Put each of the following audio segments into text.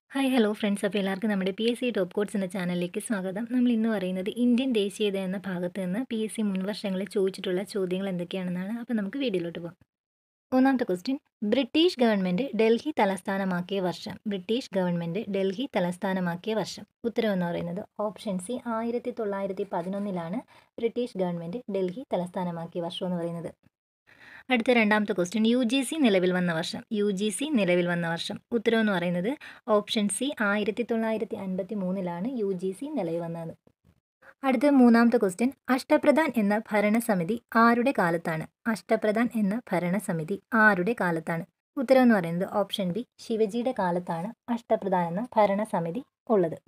hi hello friends അപ്പോൾ എല്ലാവർക്കും നമ്മുടെ P S C top codes എന്ന ചാനലിലേക്ക് സ്വാഗതം നമ്മൾ ഇന്ന് പറയുന്നത് ഇന്ത്യൻ ദേശീയത എന്ന ഭാഗത്ത് നിന്ന് പി എസ് സി മുൻവർഷങ്ങളിൽ ചോദിച്ചിട്ടുള്ള ചോദ്യങ്ങൾ എന്തൊക്കെയാണെന്നാണ് അപ്പോൾ നമുക്ക് വീഡിയോയിലോട്ട് പോകാം ഒന്നാമത്തെ ക്വസ്റ്റ്യൻ ബ്രിട്ടീഷ് ഗവൺമെൻറ് ഡൽഹി തലസ്ഥാനമാക്കിയ വർഷം ബ്രിട്ടീഷ് ഗവൺമെൻറ് ഡൽഹി തലസ്ഥാനമാക്കിയ വർഷം ഉത്തരം എന്ന് പറയുന്നത് ഓപ്ഷൻ സി ആയിരത്തി തൊള്ളായിരത്തി പതിനൊന്നിലാണ് ബ്രിട്ടീഷ് ഗവൺമെൻറ് ഡൽഹി തലസ്ഥാനമാക്കിയ വർഷം എന്ന് പറയുന്നത് അടുത്ത രണ്ടാമത്തെ ക്വസ്റ്റ്യൻ യു ജി സി നിലവിൽ വന്ന വർഷം യു ജി സി നിലവിൽ വന്ന വർഷം ഉത്തരം എന്ന് പറയുന്നത് ഓപ്ഷൻ സി ആയിരത്തി തൊള്ളായിരത്തി അൻപത്തി മൂന്നിലാണ് യു ജി സി നിലവിൽ വന്നത് അടുത്ത മൂന്നാമത്തെ ക്വസ്റ്റ്യൻ അഷ്ടപ്രധാൻ എന്ന ഭരണസമിതി ആരുടെ കാലത്താണ് അഷ്ടപ്രധാൻ എന്ന ഭരണസമിതി ആരുടെ കാലത്താണ് ഉത്തരം എന്ന് പറയുന്നത് ഓപ്ഷൻ ബി ശിവജിയുടെ കാലത്താണ് അഷ്ടപ്രധാൻ എന്ന ഭരണസമിതി ഉള്ളത്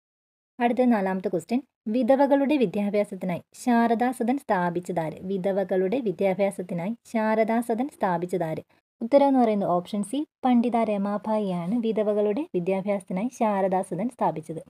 അടുത്ത നാലാമത്തെ ക്വസ്റ്റ്യൻ വിധവകളുടെ വിദ്യാഭ്യാസത്തിനായി ശാരദാ സദൻ സ്ഥാപിച്ചതാര് വിധവകളുടെ വിദ്യാഭ്യാസത്തിനായി ശാരദാ സദൻ സ്ഥാപിച്ചതാര് ഉത്തരം എന്ന് പറയുന്നത് ഓപ്ഷൻ സി പണ്ഡിത രമാഭായിയാണ് വിധവകളുടെ വിദ്യാഭ്യാസത്തിനായി ശാരദാ സദൻ സ്ഥാപിച്ചത്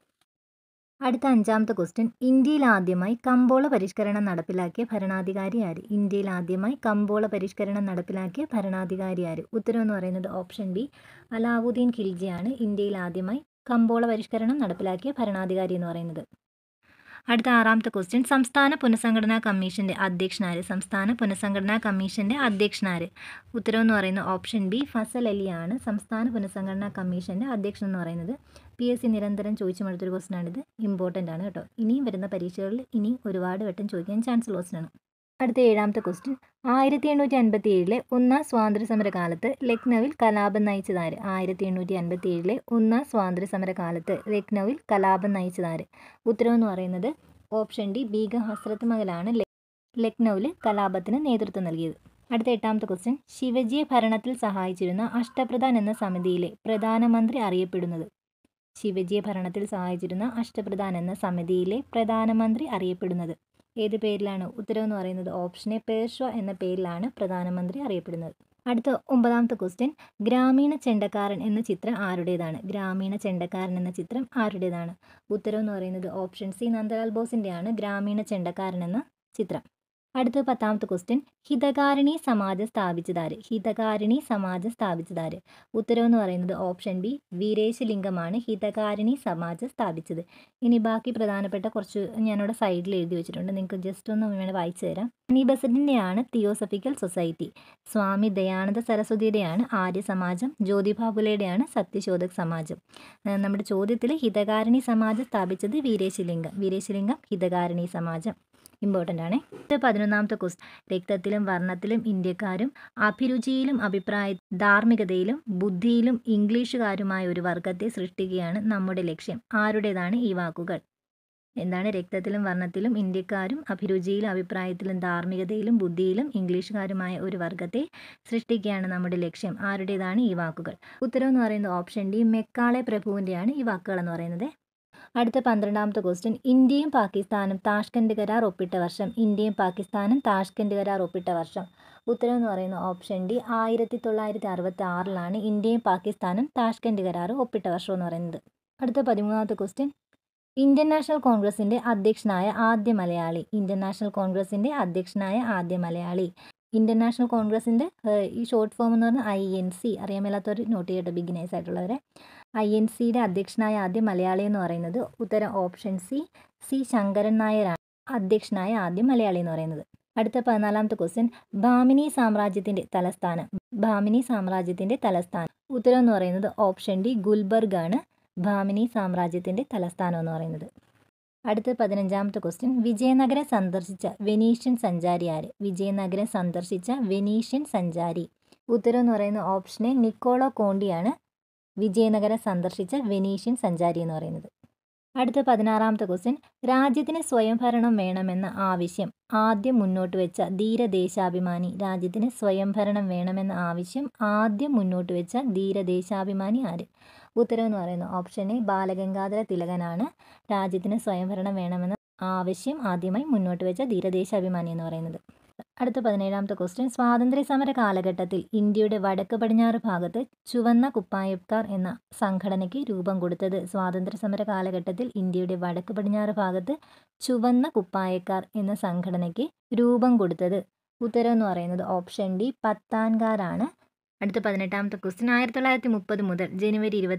അടുത്ത അഞ്ചാമത്തെ ക്വസ്റ്റ്യൻ ഇന്ത്യയിൽ ആദ്യമായി കമ്പോള പരിഷ്കരണം നടപ്പിലാക്കിയ ഭരണാധികാരി ആര് ഇന്ത്യയിൽ ആദ്യമായി കമ്പോള പരിഷ്കരണം നടപ്പിലാക്കിയ ഭരണാധികാരി ആര് ഉത്തരം എന്ന് പറയുന്നത് ഓപ്ഷൻ ബി അലാവുദ്ദീൻ ഖിൽജിയാണ് ഇന്ത്യയിൽ ആദ്യമായി കമ്പോള പരിഷ്കരണം നടപ്പിലാക്കിയ ഭരണാധികാരി എന്ന് പറയുന്നത് അടുത്ത ആറാമത്തെ ക്വസ്റ്റ്യൻ സംസ്ഥാന പുനഃസംഘടനാ കമ്മീഷന്റെ അധ്യക്ഷനാര് സംസ്ഥാന പുനഃസംഘടനാ കമ്മീഷന്റെ അധ്യക്ഷനാര് ഉത്തരം എന്ന് പറയുന്ന ഓപ്ഷൻ ബി ഫസൽ അലിയാണ് സംസ്ഥാന പുനഃസംഘടനാ കമ്മീഷന്റെ അധ്യക്ഷൻ എന്ന് പറയുന്നത് പി എസ് സി നിരന്തരം ചോദിച്ചു മടുത്തൊരു ക്വസ്റ്റൻ ആണിത് ഇമ്പോർട്ടൻ്റ് ആണ് കേട്ടോ ഇനിയും വരുന്ന പരീക്ഷകളിൽ ഇനി ഒരുപാട് വട്ടം ചോദിക്കാൻ ചാൻസ് ഉള്ള ക്വസ്റ്റൻ ആണ് അടുത്ത ഏഴാമത്തെ ക്വസ്റ്റ്യൻ ആയിരത്തി എണ്ണൂറ്റി അൻപത്തി ഏഴിലെ ഒന്നാം സ്വാതന്ത്ര്യ സമര കാലത്ത് ലക്നൌവിൽ കലാപം നയിച്ചതാര് ആയിരത്തി എണ്ണൂറ്റി അൻപത്തി ഏഴിലെ ഒന്നാം സ്വാതന്ത്ര്യ സമര കാലത്ത് ലക്നൌവിൽ കലാപം നയിച്ചതാര് ഉത്തരം എന്ന് പറയുന്നത് ഓപ്ഷൻ ഡി ബീഗം ഹസ്രത്ത് മഹലാണ് ലക്നൌവിൽ കലാപത്തിന് നേതൃത്വം നൽകിയത് അടുത്ത എട്ടാമത്തെ ക്വസ്റ്റ്യൻ ശിവജിയെ ഭരണത്തിൽ സഹായിച്ചിരുന്ന അഷ്ടപ്രധാൻ എന്ന സമിതിയിലെ പ്രധാനമന്ത്രി അറിയപ്പെടുന്നത് ശിവജിയെ ഭരണത്തിൽ സഹായിച്ചിരുന്ന അഷ്ടപ്രധാൻ എന്ന സമിതിയിലെ പ്രധാനമന്ത്രി അറിയപ്പെടുന്നത് ഏത് പേരിലാണ് ഉത്തരം എന്ന് പറയുന്നത് ഓപ്ഷൻ എ പേർഷ്വ എന്ന പേരിലാണ് പ്രധാനമന്ത്രി അറിയപ്പെടുന്നത് അടുത്ത ഒമ്പതാമത്തെ ക്വസ്റ്റ്യൻ ഗ്രാമീണ ചെണ്ടക്കാരൻ എന്ന ചിത്രം ആരുടേതാണ് ഗ്രാമീണ ചെണ്ടക്കാരൻ എന്ന ചിത്രം ആരുടേതാണ് ഉത്തരം എന്ന് പറയുന്നത് ഓപ്ഷൻ സി നന്ദലാൽ ബോസിൻ്റെയാണ് ഗ്രാമീണ ചെണ്ടക്കാരൻ എന്ന ചിത്രം അടുത്ത പത്താമത്തെ ക്വസ്റ്റ്യൻ ഹിതകാരിണി സമാജം സ്ഥാപിച്ചതാര് ഹിതകാരിണി സമാജം സ്ഥാപിച്ചതാര് ഉത്തരം എന്ന് പറയുന്നത് ഓപ്ഷൻ ബി വീരേശലിംഗമാണ് ഹിതകാരിണി സമാജം സ്ഥാപിച്ചത് ഇനി ബാക്കി പ്രധാനപ്പെട്ട കുറച്ച് ഞാനിവിടെ സൈഡിൽ എഴുതി വെച്ചിട്ടുണ്ട് നിങ്ങൾക്ക് ജസ്റ്റ് ഒന്ന് വേണേൽ വായിച്ചു തരാം അനി ബസന്റിൻ്റെയാണ് തിയോസഫിക്കൽ സൊസൈറ്റി സ്വാമി ദയാനന്ദ സരസ്വതിയുടെയാണ് ആര്യ സമാജം ജ്യോതിബാബുലയുടെയാണ് സത്യശോധക് സമാജം നമ്മുടെ ചോദ്യത്തിൽ ഹിതകാരിണി സമാജം സ്ഥാപിച്ചത് വീരേശലിംഗം വീരേശലിംഗം ഹിതകാരിണി സമാജം ഇമ്പോർട്ടൻ്റ് ആണ് ഇത് പതിനൊന്നാമത്തെ ക്വസ്റ്റ് രക്തത്തിലും വർണ്ണത്തിലും ഇന്ത്യക്കാരും അഭിരുചിയിലും അഭിപ്രായ ധാർമ്മികതയിലും ബുദ്ധിയിലും ഇംഗ്ലീഷുകാരുമായ ഒരു വർഗത്തെ സൃഷ്ടിക്കുകയാണ് നമ്മുടെ ലക്ഷ്യം ആരുടേതാണ് ഈ വാക്കുകൾ എന്താണ് രക്തത്തിലും വർണ്ണത്തിലും ഇന്ത്യക്കാരും അഭിരുചിയിലും അഭിപ്രായത്തിലും ധാർമ്മികതയിലും ബുദ്ധിയിലും ഇംഗ്ലീഷുകാരുമായ ഒരു വർഗത്തെ സൃഷ്ടിക്കുകയാണ് നമ്മുടെ ലക്ഷ്യം ആരുടേതാണ് ഈ വാക്കുകൾ ഉത്തരം എന്ന് പറയുന്നത് ഓപ്ഷൻ ഡി മെക്കാളെ പ്രഭുവിൻ്റെയാണ് ഈ വാക്കുകൾ എന്ന് പറയുന്നത് അടുത്ത പന്ത്രണ്ടാമത്തെ ക്വസ്റ്റ്യൻ ഇന്ത്യയും പാകിസ്ഥാനും താഷ്കൻഡ് കരാർ ഒപ്പിട്ട വർഷം ഇന്ത്യയും പാകിസ്ഥാനും താഷ്കൻഡ് കരാർ ഒപ്പിട്ട വർഷം ഉത്തരം എന്ന് പറയുന്ന ഓപ്ഷൻ ഡി ആയിരത്തി തൊള്ളായിരത്തി അറുപത്തി ആറിലാണ് ഇന്ത്യയും പാകിസ്ഥാനും താഷ്കൻഡ് കരാർ ഒപ്പിട്ട വർഷം എന്ന് പറയുന്നത് അടുത്ത പതിമൂന്നാമത്തെ ക്വസ്റ്റ്യൻ ഇന്ത്യൻ നാഷണൽ കോൺഗ്രസിൻ്റെ അധ്യക്ഷനായ ആദ്യ മലയാളി ഇന്ത്യൻ നാഷണൽ കോൺഗ്രസിൻ്റെ അധ്യക്ഷനായ ആദ്യ മലയാളി ഇന്ത്യൻ നാഷണൽ കോൺഗ്രസിൻ്റെ ഈ ഷോർട്ട് ഫോം എന്ന് പറഞ്ഞാൽ ഐ എൻ സി അറിയാൻ മേലാത്തവർ നോട്ട് ചെയ്യട്ടെ ബിഗിനേഴ്സ് ആയിട്ടുള്ളവരെ ഐ എൻ സിയുടെ അധ്യക്ഷനായ ആദ്യ മലയാളി എന്ന് പറയുന്നത് ഉത്തരം ഓപ്ഷൻ സി സി ശങ്കരൻ നായരാണ് അധ്യക്ഷനായ ആദ്യ മലയാളി എന്ന് പറയുന്നത് അടുത്ത പതിനാലാമത്തെ ക്വസ്റ്റ്യൻ ഭാമിനി സാമ്രാജ്യത്തിൻ്റെ തലസ്ഥാനം ഭാമിനി സാമ്രാജ്യത്തിൻ്റെ തലസ്ഥാനം ഉത്തരം എന്ന് പറയുന്നത് ഓപ്ഷൻ ഡി ഗുൽബർഗ് ആണ് ഭാമിനി സാമ്രാജ്യത്തിൻ്റെ തലസ്ഥാനം എന്ന് പറയുന്നത് അടുത്ത പതിനഞ്ചാമത്തെ ക്വസ്റ്റ്യൻ വിജയനഗരം സന്ദർശിച്ച വെനീഷ്യൻ സഞ്ചാരി ആര് വിജയനഗരം സന്ദർശിച്ച വെനീഷ്യൻ സഞ്ചാരി ഉത്തരം എന്ന് പറയുന്ന ഓപ്ഷനെ നിക്കോളോ കോണ്ടിയാണ് വിജയനഗരം സന്ദർശിച്ച വെനീഷ്യൻ സഞ്ചാരി എന്ന് പറയുന്നത് അടുത്ത പതിനാറാമത്തെ ക്വസ്റ്റ്യൻ രാജ്യത്തിന് സ്വയംഭരണം വേണമെന്ന ആവശ്യം ആദ്യം മുന്നോട്ട് വെച്ച ധീരദേശാഭിമാനി രാജ്യത്തിന് സ്വയംഭരണം വേണമെന്ന ആവശ്യം ആദ്യം മുന്നോട്ട് വെച്ച ധീരദേശാഭിമാനി ആര് ഉത്തരം എന്ന് പറയുന്നത് ഓപ്ഷൻ എ ബാലഗംഗാധര തിലകനാണ് രാജ്യത്തിന് സ്വയംഭരണം വേണമെന്ന ആവശ്യം ആദ്യമായി മുന്നോട്ട് വെച്ച ധീരദേശാഭിമാനി എന്ന് പറയുന്നത് അടുത്ത പതിനേഴാമത്തെ ക്വസ്റ്റ്യൻ സ്വാതന്ത്ര്യ സമര കാലഘട്ടത്തിൽ ഇന്ത്യയുടെ വടക്ക് പടിഞ്ഞാറ് ഭാഗത്ത് ചുവന്ന കുപ്പായക്കാർ എന്ന സംഘടനയ്ക്ക് രൂപം കൊടുത്തത് സ്വാതന്ത്ര്യ സമര കാലഘട്ടത്തിൽ ഇന്ത്യയുടെ വടക്ക് പടിഞ്ഞാറ് ഭാഗത്ത് ചുവന്ന കുപ്പായക്കാർ എന്ന സംഘടനയ്ക്ക് രൂപം കൊടുത്തത് ഉത്തരം എന്ന് പറയുന്നത് ഓപ്ഷൻ ഡി പത്താൻകാരാണ് അടുത്ത പതിനെട്ടാമത്തെ ക്വസ്റ്റ്യൻ ആയിരത്തി തൊള്ളായിരത്തി മുപ്പത് മുതൽ ജനുവരി ഇരുപത്തി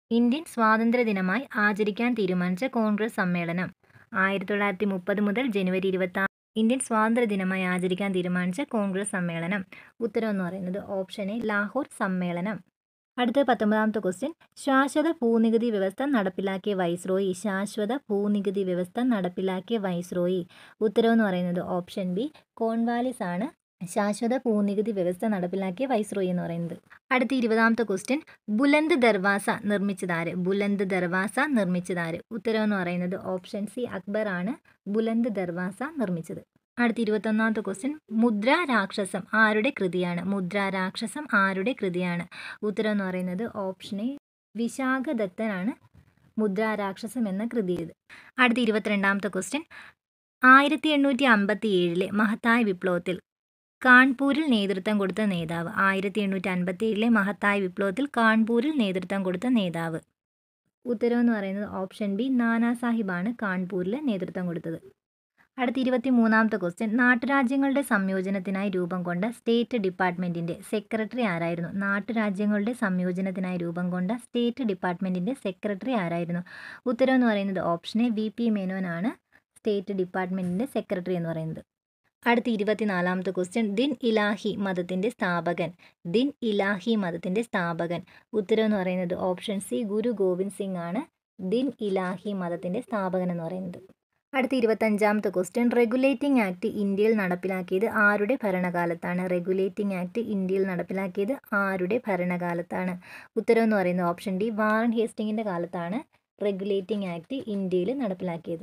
ഇന്ത്യൻ സ്വാതന്ത്ര്യ ദിനമായി ആചരിക്കാൻ തീരുമാനിച്ച കോൺഗ്രസ് സമ്മേളനം ആയിരത്തി തൊള്ളായിരത്തി മുപ്പത് മുതൽ ജനുവരി ഇരുപത്തി ഇന്ത്യൻ സ്വാതന്ത്ര്യ ദിനമായി ആചരിക്കാൻ തീരുമാനിച്ച കോൺഗ്രസ് സമ്മേളനം ഉത്തരം എന്ന് പറയുന്നത് ഓപ്ഷൻ എ ലാഹോർ സമ്മേളനം അടുത്ത പത്തൊമ്പതാമത്തെ ക്വസ്റ്റ്യൻ ശാശ്വത ഭൂനികുതി വ്യവസ്ഥ നടപ്പിലാക്കിയ വൈസ്രോയി ശാശ്വത ഭൂനികുതി വ്യവസ്ഥ നടപ്പിലാക്കിയ വൈസ്രോയി ഉത്തരം എന്ന് പറയുന്നത് ഓപ്ഷൻ ബി കോൺവാലിസ് ആണ് ശാശ്വത ഭൂനികുതി വ്യവസ്ഥ നടപ്പിലാക്കിയ വൈസ്രോയി എന്ന് പറയുന്നത് അടുത്ത ഇരുപതാമത്തെ ക്വസ്റ്റ്യൻ ബുലന്ദ് ദർവാസ നിർമ്മിച്ചതാര് ബുലന്ദ് ദർവാസ നിർമ്മിച്ചതാര് ഉത്തരം എന്ന് പറയുന്നത് ഓപ്ഷൻ സി അക്ബർ ആണ് ബുലന്ദ് ദർവാസ നിർമ്മിച്ചത് അടുത്ത ഇരുപത്തൊന്നാമത്തെ ക്വസ്റ്റ്യൻ മുദ്ര രാക്ഷസം ആരുടെ കൃതിയാണ് മുദ്ര രാക്ഷസം ആരുടെ കൃതിയാണ് ഉത്തരം എന്ന് പറയുന്നത് ഓപ്ഷൻ എ വിശാഖദത്തനാണ് മുദ്ര രാക്ഷസം എന്ന കൃതി ഇത് അടുത്ത ഇരുപത്തിരണ്ടാമത്തെ ക്വസ്റ്റ്യൻ ആയിരത്തി എണ്ണൂറ്റി അമ്പത്തി ഏഴിലെ മഹത്തായ വിപ്ലവത്തിൽ കാൺപൂരിൽ നേതൃത്വം കൊടുത്ത നേതാവ് ആയിരത്തി എണ്ണൂറ്റി അൻപത്തി ഏഴിലെ മഹത്തായ വിപ്ലവത്തിൽ കാൺപൂരിൽ നേതൃത്വം കൊടുത്ത നേതാവ് ഉത്തരം എന്ന് പറയുന്നത് ഓപ്ഷൻ ബി നാനാ സാഹിബാണ് കാൺപൂരിൽ നേതൃത്വം കൊടുത്തത് അടുത്ത ഇരുപത്തി മൂന്നാമത്തെ ക്വസ്റ്റ്യൻ നാട്ടുരാജ്യങ്ങളുടെ സംയോജനത്തിനായി രൂപം കൊണ്ട സ്റ്റേറ്റ് ഡിപ്പാർട്ട്മെൻറ്റിൻ്റെ സെക്രട്ടറി ആരായിരുന്നു നാട്ടുരാജ്യങ്ങളുടെ സംയോജനത്തിനായി രൂപം കൊണ്ട സ്റ്റേറ്റ് ഡിപ്പാർട്ട്മെൻറ്റിൻ്റെ സെക്രട്ടറി ആരായിരുന്നു ഉത്തരം എന്ന് പറയുന്നത് ഓപ്ഷൻ എ വി പി മേനോനാണ് സ്റ്റേറ്റ് ഡിപ്പാർട്ട്മെൻറ്റിൻ്റെ സെക്രട്ടറി എന്ന് പറയുന്നത് അടുത്ത ഇരുപത്തിനാലാമത്തെ ക്വസ്റ്റ്യൻ ദിൻ ഇലാഹി മതത്തിൻ്റെ സ്ഥാപകൻ ദിൻ ഇലാഹി മതത്തിൻ്റെ സ്ഥാപകൻ ഉത്തരം എന്ന് പറയുന്നത് ഓപ്ഷൻ സി ഗുരു ഗോവിന്ദ് സിംഗ് ആണ് ദിൻ ഇലാഹി മതത്തിൻ്റെ സ്ഥാപകൻ എന്ന് പറയുന്നത് അടുത്ത ഇരുപത്തഞ്ചാമത്തെ ക്വസ്റ്റ്യൻ റെഗുലേറ്റിംഗ് ആക്ട് ഇന്ത്യയിൽ നടപ്പിലാക്കിയത് ആരുടെ ഭരണകാലത്താണ് റെഗുലേറ്റിംഗ് ആക്ട് ഇന്ത്യയിൽ നടപ്പിലാക്കിയത് ആരുടെ ഭരണകാലത്താണ് ഉത്തരം എന്ന് പറയുന്നത് ഓപ്ഷൻ ഡി വാറൻ ഹേസ്റ്റിങ്ങിൻ്റെ കാലത്താണ് റെഗുലേറ്റിംഗ് ആക്ട് ഇന്ത്യയിൽ നടപ്പിലാക്കിയത്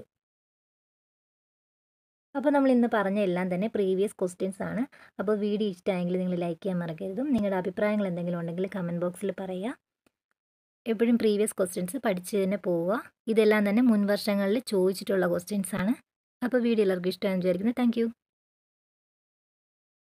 അപ്പോൾ നമ്മൾ ഇന്ന് പറഞ്ഞ എല്ലാം തന്നെ പ്രീവിയസ് ക്വസ്റ്റ്യൻസ് ആണ് അപ്പോൾ വീഡിയോ ഇഷ്ടമായെങ്കിൽ നിങ്ങൾ ലൈക്ക് ചെയ്യാൻ മറക്കരുതും നിങ്ങളുടെ അഭിപ്രായങ്ങൾ എന്തെങ്കിലും ഉണ്ടെങ്കിൽ കമൻറ്റ് ബോക്സിൽ പറയുക എപ്പോഴും പ്രീവിയസ് ക്വസ്റ്റ്യൻസ് പഠിച്ച് തന്നെ പോവുക ഇതെല്ലാം തന്നെ മുൻ വർഷങ്ങളിൽ ചോദിച്ചിട്ടുള്ള ക്വസ്റ്റ്യൻസ് ആണ് അപ്പോൾ വീഡിയോ എല്ലാവർക്കും ഇഷ്ടമാണെന്ന് വിചാരിക്കുന്നു താങ്ക്